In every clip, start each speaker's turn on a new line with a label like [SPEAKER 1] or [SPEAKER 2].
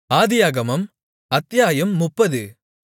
[SPEAKER 1] ஆதியாகமம் அத்தியாயம் முப்பது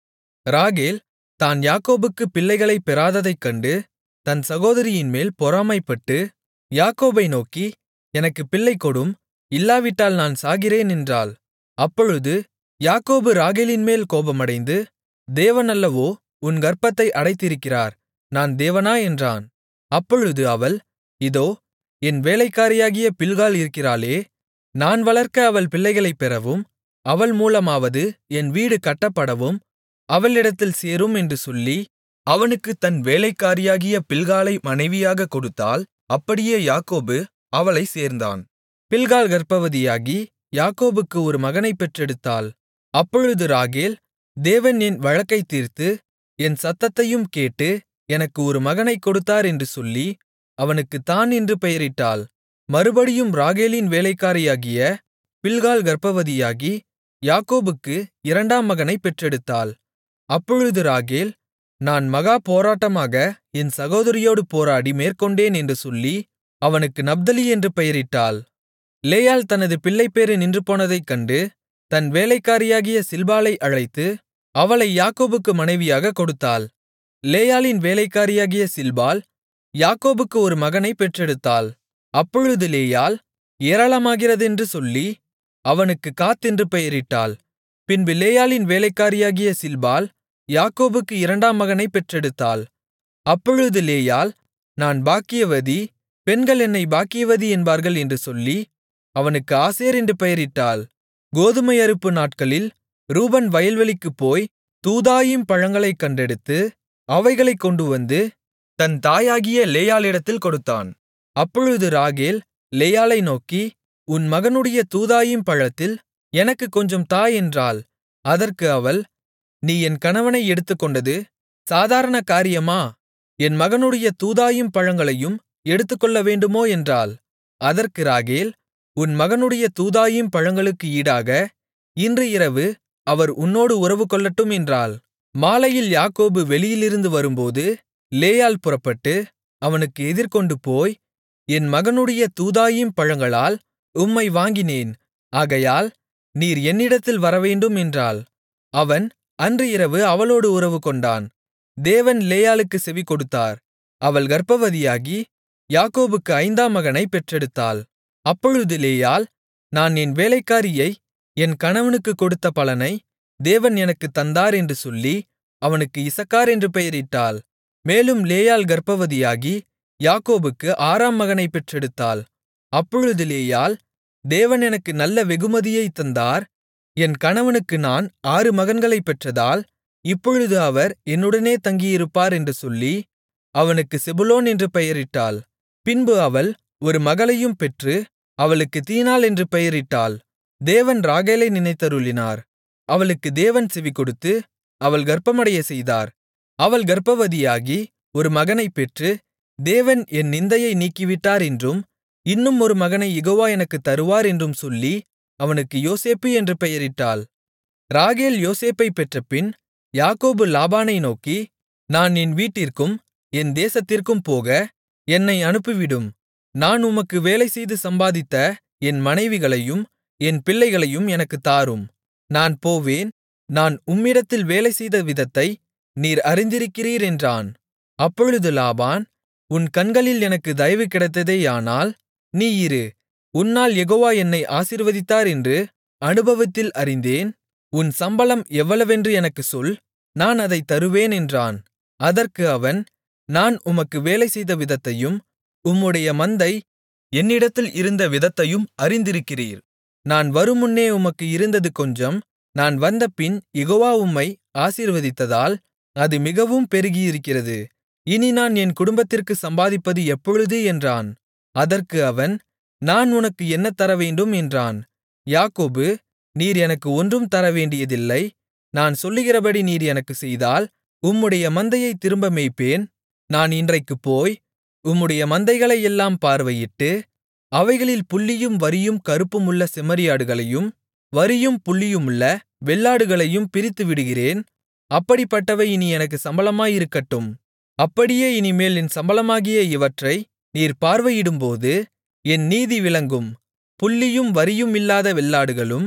[SPEAKER 1] ராகேல் தான் யாக்கோபுக்குப் பிள்ளைகளைப் பெறாததைக் கண்டு தன் சகோதரியின்மேல் பொறாமைப்பட்டு யாக்கோபை நோக்கி எனக்குப் பிள்ளை கொடும் இல்லாவிட்டால் நான் சாகிறேன் என்றாள் அப்பொழுது யாக்கோபு ராகேலின்மேல் கோபமடைந்து தேவன் அல்லவோ உன் கர்ப்பத்தை அடைத்திருக்கிறார் நான் தேவனா என்றான் அப்பொழுது அவள் இதோ என் வேலைக்காரியாகிய பில்காள் இருக்கிறாளே நான் வளர்க்க அவள் பிள்ளைகளைப் பெறவும் அவள் மூலமாவது என் வீடு கட்டப்படவும் அவளிடத்தில் சேரும் என்று சொல்லி அவனுக்குத் தன் வேலைக்காரியாகிய பில்காளை மனைவியாகக் கொடுத்தாள் அப்படியே யாக்கோபு அவளைச் சேர்ந்தான் பில்காள் கர்ப்பவதியாகி யாக்கோபுக்கு ஒரு மகனைப் பெற்றெடுத்தாள் அப்பொழுது ராகேல் தேவன் என் வழக்கைத் தீர்த்து என் சத்தத்தையும் கேட்டு எனக்கு ஒரு மகனைக் கொடுத்தார் என்று சொல்லி அவனுக்குத் தாண் என்று பெயரிட்டாள் மறுபடியும் ராகேலின் வேலைக்காரியாகிய பில்காள் கர்ப்பவதியாகி யாக்கோபுக்கு இரண்டாம் மகனைப் பெற்றெடுத்தாள் அப்பொழுது ராகேல் நான் மகா போராட்டமாக என் சகோதரியோடு போராடி மேற்கொண்டேன் என்று சொல்லி அவனுக்கு நப்தலி என்று பெயரிட்டாள் லேயாள் தனது பிள்ளைப்பேறு நின்றுபோனதைக் கண்டு தன் வேலைக்காரியாகிய சில்பாளை அழைத்து அவளை யாக்கோபுக்கு மனைவியாகக் கொடுத்தாள் லேயாளின் வேலைக்காரியாகிய சில்பாள் யாக்கோபுக்கு ஒரு மகனைப் பெற்றெடுத்தாள் அப்பொழுது லேயாள் ஏராளமாகிறதென்று சொல்லி அவனுக்குக் காத் என்று பெயரிட்டாள் பின்பு லேயாளின் வேலைக்காரியாகிய சில்பாள் யாக்கோபுக்கு இரண்டாம் மகனைப் பெற்றெடுத்தாள் அப்பொழுது லேயாள் நான் பாக்கியவதி பெண்கள் என்னை பாக்கியவதி என்பார்கள் என்று சொல்லி அவனுக்கு ஆசேர் என்று பெயரிட்டாள் கோதுமை அறுப்பு நாட்களில் ரூபன் வயல்வெளிக்குப் போய் தூதாயீம் பழங்களைக் கண்டெடுத்து அவைகளைக் கொண்டுவந்து தன் தாயாகிய லேயாளிடத்தில் கொடுத்தான் அப்பொழுது ராகேல் லேயாளை நோக்கி உன் மகனுடைய தூதாயீம் பழத்தில் எனக்குக் கொஞ்சம் தா என்றாள் அதற்கு அவள் நீ என் கணவனை எடுத்துக்கொண்டது சாதாரண காரியமா என் மகனுடைய தூதாயீம் பழங்களையும் எடுத்துக்கொள்ளவேண்டுமோ என்றாள் அதற்கு ராகேல் உன் மகனுடைய தூதாயீம் பழங்களுக்கு ஈடாக இன்று இரவு அவர் உன்னோடு உறவுகொள்ளட்டும் என்றாள் மாலையில் யாக்கோபு வெளியிலிருந்து வரும்போது லேயாள் புறப்பட்டு அவனுக்கு எதிர்கொண்டு போய் என் மகனுடைய தூதாயீம் பழங்களால் உம்மை வாங்கினேன் ஆகையால் நீர் என்னிடத்தில் வரவேண்டும் என்றாள் அவன் அன்று இரவு அவளோடு உறவுகொண்டான் தேவன் லேயாளுக்குச் செவிகொடுத்தார் அவள் கர்ப்பவதியாகி யாக்கோபுக்கு ஐந்தாம் மகனைப் பெற்றெடுத்தாள் அப்பொழுது லேயாள் நான் என் வேலைக்காரியை என் கணவனுக்குக் கொடுத்த பலனை தேவன் எனக்குத் தந்தார் என்று சொல்லி அவனுக்கு இசக்கார் என்று பெயரிட்டாள் மேலும் லேயாள் கர்ப்பவதியாகி யாக்கோபுக்கு ஆறாம் மகனைப் பெற்றெடுத்தாள் அப்பொழுது லேயாள் தேவன் எனக்கு நல்ல வெகுமதியைத் தந்தார் என் கணவனுக்கு நான் ஆறு மகன்களைப் பெற்றதால் இப்பொழுது அவர் என்னுடனே தங்கியிருப்பார் என்று சொல்லி அவனுக்கு செபுலோன் என்று பெயரிட்டாள் பின்பு அவள் ஒரு மகளையும் பெற்று அவளுக்கு தீனாள் என்று பெயரிட்டாள் தேவன் ராகேலை நினைத்தருளினார் அவளுக்கு தேவன் செவிகொடுத்து அவள் கர்ப்பமடையச் செய்தார் அவள் கர்ப்பவதியாகி ஒரு மகனைப் பெற்று தேவன் என் நிந்தையை நீக்கிவிட்டார் என்றும் இன்னும் ஒரு மகனைக் யெகோவா எனக்குத் தருவார் என்றும் சொல்லி அவனுக்கு யோசேப்பு என்று பெயரிட்டாள் ராகேல் யோசேப்பைப் பெற்றபின் யாக்கோபு லாபானை நோக்கி நான் என் வீட்டிற்கும் என் தேசத்திற்கும் போக என்னை அனுப்பிவிடும் நான் உமக்கு வேலைசெய்து சம்பாதித்த என் மனைவிகளையும் என் பிள்ளைகளையும் எனக்குத் தாரும் நான் போவேன் நான் உம்மிடத்தில் வேலைசெய்த விதத்தை நீர் அறிந்திருக்கிறீர் என்றான் அப்பொழுது லாபான் உன் கண்களில் எனக்கு தயவு கிடைத்ததேயானால் நீ இரு உன்னால் யெகோவா என்னை ஆசீர்வதித்தார் என்று அனுபவத்தில் அறிந்தேன் உன் சம்பளம் எவ்வளவென்று எனக்குச் சொல் நான் அதைத் தருவேன் என்றான் அதற்கு அவன் நான் உமக்கு வேலைசெய்த விதத்தையும் உம்முடைய மந்தை என்னிடத்தில் இருந்த விதத்தையும் அறிந்திருக்கிறீர் நான் வருமுன்னே உமக்கு இருந்தது கொஞ்சம் நான் வந்தபின் யெகோவா உம்மை ஆசீர்வதித்ததால் அது மிகவும் பெருகியிருக்கிறது இனி நான் என் குடும்பத்திற்கு சம்பாதிப்பது எப்பொழுது என்றான் அதற்கு அவன் நான் உனக்கு என்ன தரவேண்டும் என்றான் யாக்கோபு நீர் எனக்கு ஒன்றும் தரவேண்டியதில்லை நான் சொல்லுகிறபடி நீர் எனக்குச் செய்தால் உம்முடைய மந்தையைத் திரும்ப மேய்ப்பேன் நான் இன்றைக்குப் போய் உம்முடைய மந்தைகளையெல்லாம் பார்வையிட்டு அவைகளில் புள்ளியும் வரியும் கறுப்புமுள்ள செம்மறியாடுகளையும் வரியும் புள்ளியுமுள்ள வெள்ளாடுகளையும் பிரித்துவிடுகிறேன் அப்படிப்பட்டவை இனி எனக்கு சம்பளமாயிருக்கட்டும் அப்படியே இனிமேல் என் சம்பளமாகிய இவற்றை நீர் பார்வையிடும்போது என் நீதி விளங்கும் புள்ளியும் வரியும் இல்லாத வெள்ளாடுகளும்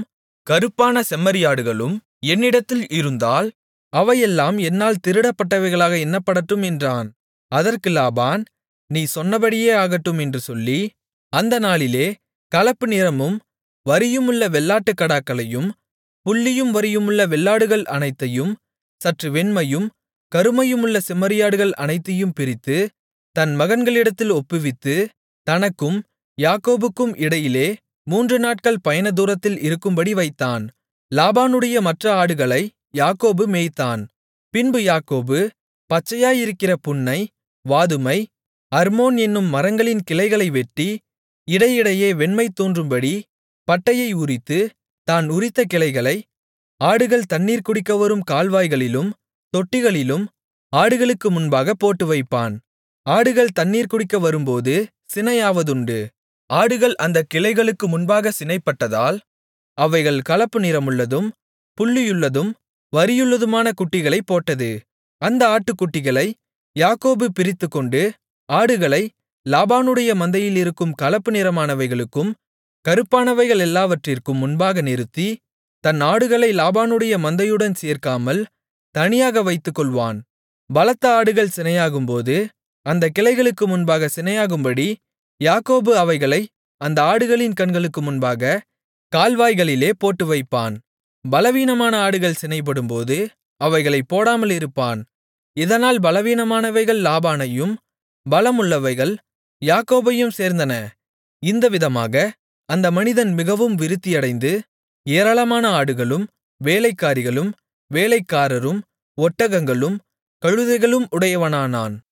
[SPEAKER 1] கறுப்பான செம்மறியாடுகளும் என்னிடத்தில் இருந்தால் அவையெல்லாம் என்னால் திருடப்பட்டவைகளாக எண்ணப்படட்டும் என்றான் அதற்கு லாபான் நீ சொன்னபடியே ஆகட்டும் என்று சொல்லி அந்த நாளிலே கலப்பு நிறமும் வரியுமுள்ள வெள்ளாட்டுக்கடாக்களையும் புள்ளியும் வரியுமுள்ள வெள்ளாடுகள் அனைத்தையும் சற்று வெண்மையும் கருமையுமுள்ள செம்மறியாடுகள் அனைத்தையும் பிரித்து தன் மகன்களிடத்தில் ஒப்புவித்து தனக்கும் யாக்கோபுக்கும் இடையிலே மூன்று நாட்கள் பயணதூரத்தில் இருக்கும்படி வைத்தான் லாபானுடைய மற்ற ஆடுகளை யாக்கோபு மேய்த்தான் பின்பு யாக்கோபு பச்சையாயிருக்கிற புன்னை வாதுமை அர்மோன் என்னும் மரங்களின் கிளைகளை வெட்டி இடையிடையே வெண்மை தோன்றும்படி பட்டையை உரித்து தான் உரித்த கிளைகளை ஆடுகள் தண்ணீர் குடிக்க வரும் கால்வாய்களிலும் தொட்டிகளிலும் ஆடுகளுக்கு முன்பாக போட்டுவைப்பான் ஆடுகள் தண்ணீர் குடிக்க வரும்போது சினையாவதுண்டு ஆடுகள் அந்தக் கிளைகளுக்கு முன்பாக சினைப்பட்டதால் அவைகள் கலப்பு நிறமுள்ளதும் புள்ளியுள்ளதும் வரியுள்ளதுமான குட்டிகளைப் போட்டது அந்த ஆட்டுக்குட்டிகளை யாக்கோபு பிரித்துக்கொண்டு ஆடுகளை லாபானுடைய மந்தையில் இருக்கும் கலப்பு நிறமானவைகளுக்கும் கறுப்பானவைகள் எல்லாவற்றிற்கும் முன்பாக நிறுத்தி தன் ஆடுகளை லாபானுடைய மந்தையுடன் சேர்க்காமல் தனியாக வைத்துக்கொள்வான் பலத்த ஆடுகள் சினையாகும்போது அந்தக் கிளைகளுக்கு முன்பாக சினையாகும்படி யாக்கோபு அவைகளை அந்த ஆடுகளின் கண்களுக்கு முன்பாக கால்வாய்களிலே போட்டுவைப்பான் பலவீனமான ஆடுகள் சினைப்படும்போது அவைகளைப் போடாமல் இருப்பான் இதனால் பலவீனமானவைகள் லாபானையும் பலமுள்ளவைகள் யாக்கோபையும் சேர்ந்தன இந்த விதமாக அந்த மனிதன் மிகவும் விருத்தியடைந்து ஏராளமான ஆடுகளும் வேலைக்காரிகளும் வேலைக்காரரும் ஒட்டகங்களும் கழுதைகளும் உடையவனானான்